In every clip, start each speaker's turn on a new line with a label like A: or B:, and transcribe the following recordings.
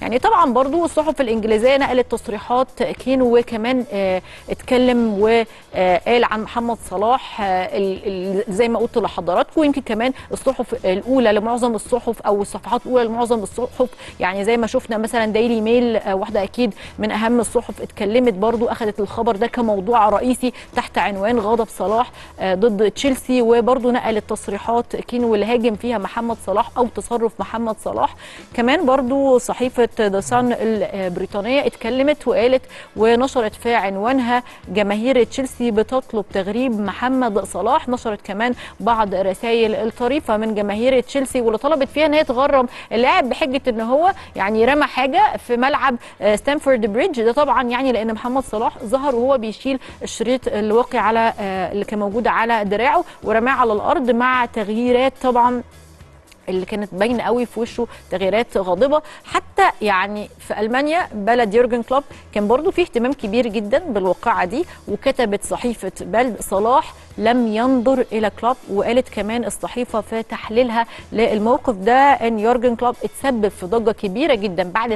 A: يعني طبعا برضو الصحف الانجليزيه نقلت تصريحات كين وكمان آه اتكلم وقال عن محمد صلاح آه ال- ال- زي ما قلت لحضراتكم يمكن كمان الصحف الاولى لمعظم الصحف او الصفحات الاولى لمعظم الصحف يعني زي ما شفنا مثلا ديلي ميل آه واحده اكيد من اهم الصحف اتكلمت برضو اخذت الخبر ده كموضوع رئيسي تحت عنوان غضب صلاح آه ضد تشيلسي وبرضو نقلت تصريحات كين واللي هاجم فيها محمد صلاح او تصرف محمد صلاح كمان برضو صحيفه ذا سان البريطانيه اتكلمت وقالت ونشرت في عنوانها جماهير تشيلسي بتطلب تغريب محمد صلاح نشرت كمان بعض رسائل الطريفه من جماهير تشيلسي واللي طلبت فيها ان هي تغرم اللاعب بحجه ان هو يعني رمى حاجه في ملعب آه، ستانفورد بريدج ده طبعا يعني لان محمد صلاح ظهر وهو بيشيل الشريط اللي واقع على آه، اللي كان موجود على دراعه ورماه على الارض مع تغييرات طبعا اللي كانت باينه قوي في وشه تغييرات غاضبه حتى يعني في المانيا بلد يورجن كلوب كان برضو فيه اهتمام كبير جدا بالواقعه دي وكتبت صحيفه بلد صلاح لم ينظر الى كلوب وقالت كمان الصحيفه في تحليلها للموقف ده ان يورجن كلوب اتسبب في ضجه كبيره جدا بعد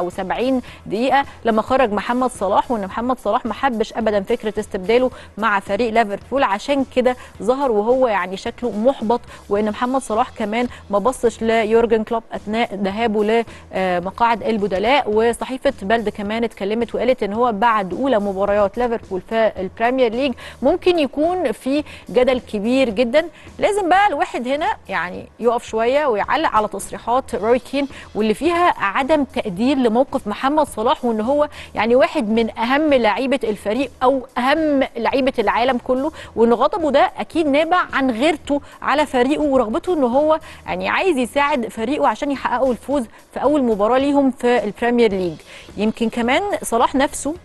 A: 77 دقيقه لما خرج محمد صلاح وان محمد صلاح ما حبش ابدا فكره استبداله مع فريق ليفربول عشان كده ظهر وهو يعني شكله محبط وان محمد صلاح كمان ما بصش ليورجن كلوب اثناء ذهابه لمقاعد البدلاء وصحيفه بلد كمان اتكلمت وقالت ان هو بعد اولى مباريات ليفربول في البريمير ليج ممكن يكون في جدل كبير جدا لازم بقى الواحد هنا يعني يقف شويه ويعلق على تصريحات روي كين واللي فيها عدم تقدير لموقف محمد صلاح وان هو يعني واحد من اهم لعيبه الفريق او اهم لعيبه العالم كله وان غضبه ده اكيد نابع عن غيرته على فريقه ورغبته ان هو يعني عايز يساعد فريقه عشان يحققوا الفوز في اول مباراه ليهم في البريمير ليج يمكن كمان صلاح نفسه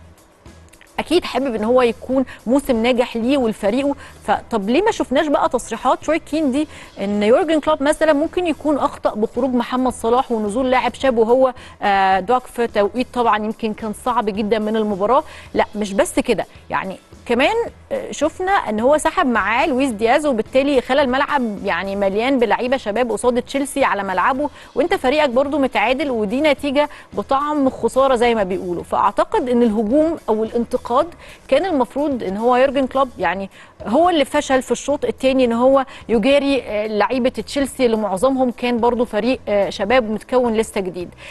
A: اكيد حابب ان هو يكون موسم ناجح ليه ولفريقه فطب ليه ما شفناش بقى تصريحات روي كين دي ان يورجن كلوب مثلا ممكن يكون اخطا بخروج محمد صلاح ونزول لاعب شاب وهو آه، دوك في توقيت طبعا يمكن كان صعب جدا من المباراه لا مش بس كده يعني كمان آه، شفنا ان هو سحب معاه لويس دياز وبالتالي خلى الملعب يعني مليان بلعيبه شباب قصاد تشيلسي على ملعبه وانت فريقك برضو متعادل ودي نتيجه بطعم خساره زي ما بيقولوا فاعتقد ان الهجوم او الانتقاد كان المفروض ان هو يورجن كلوب يعني هو اللي فشل في الشوط الثاني ان هو يجاري آه، لعيبه تشيلسي اللي معظمهم كان برضو فريق آه، شباب متكون لسه جديد